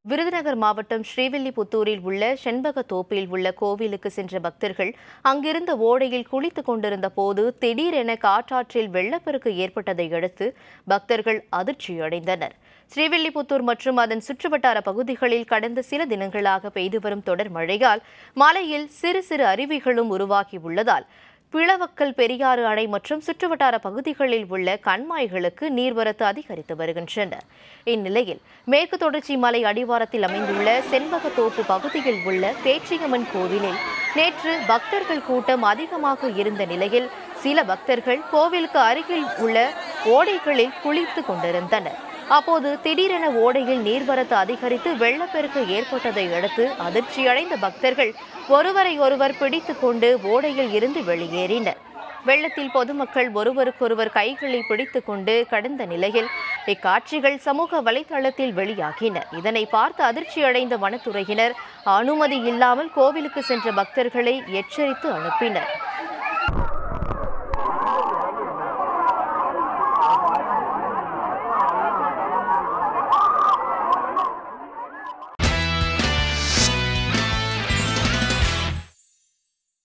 விருதுநகர் மாவட்டம் ஸ்ரீவில்லிபுத்தூரில் உள்ள செண்பக தோப்பில் உள்ள கோவிலுக்கு சென்ற பக்தர்கள் அங்கிருந்த ஓடையில் குளித்துக் கொண்டிருந்த போது திடீரென காற்றாற்றில் வெள்ளப்பெருக்கு ஏற்பட்டதை அடுத்து பக்தர்கள் அதிர்ச்சியடைந்தனர் ஸ்ரீவில்லிபுத்தூர் மற்றும் அதன் சுற்றுவட்டார பகுதிகளில் கடந்த சில தினங்களாக பெய்து வரும் தொடர் மழையால் மலையில் சிறு சிறு அருவிகளும் உருவாகி உள்ளதால் பிளவக்கல் பெரியாறு அணை மற்றும் சுற்றுவட்டார பகுதிகளில் உள்ள கண்மாய்களுக்கு நீர்வரத்து அதிகரித்து வருகின்றன இந்நிலையில் மேற்கு தொடர்ச்சி மலை அடிவாரத்தில் அமைந்துள்ள செண்பகத்தோப்பு பகுதியில் உள்ள பேச்சியம்மன் கோவிலில் நேற்று பக்தர்கள் கூட்டம் அதிகமாக இருந்த நிலையில் சில பக்தர்கள் கோவிலுக்கு அருகில் உள்ள ஓடைகளில் குளித்துக் கொண்டிருந்தனர் அப்போது திடீரென ஓடையில் நீர்வரத்து அதிகரித்து வெள்ளப்பெருக்கு ஏற்பட்டதை அடுத்து அதிர்ச்சியடைந்த பக்தர்கள் ஒருவரை ஒருவர் பிடித்துக் கொண்டு ஓடையில் இருந்து வெளியேறினர் வெள்ளத்தில் பொதுமக்கள் ஒருவருக்கொருவர் கைகளை பிடித்துக் கொண்டு கடந்த நிலையில் இக்காட்சிகள் சமூக வலைதளத்தில் வெளியாகின இதனை பார்த்து அதிர்ச்சியடைந்த வனத்துறையினர் அனுமதி இல்லாமல் கோவிலுக்கு சென்ற பக்தர்களை எச்சரித்து அனுப்பினர்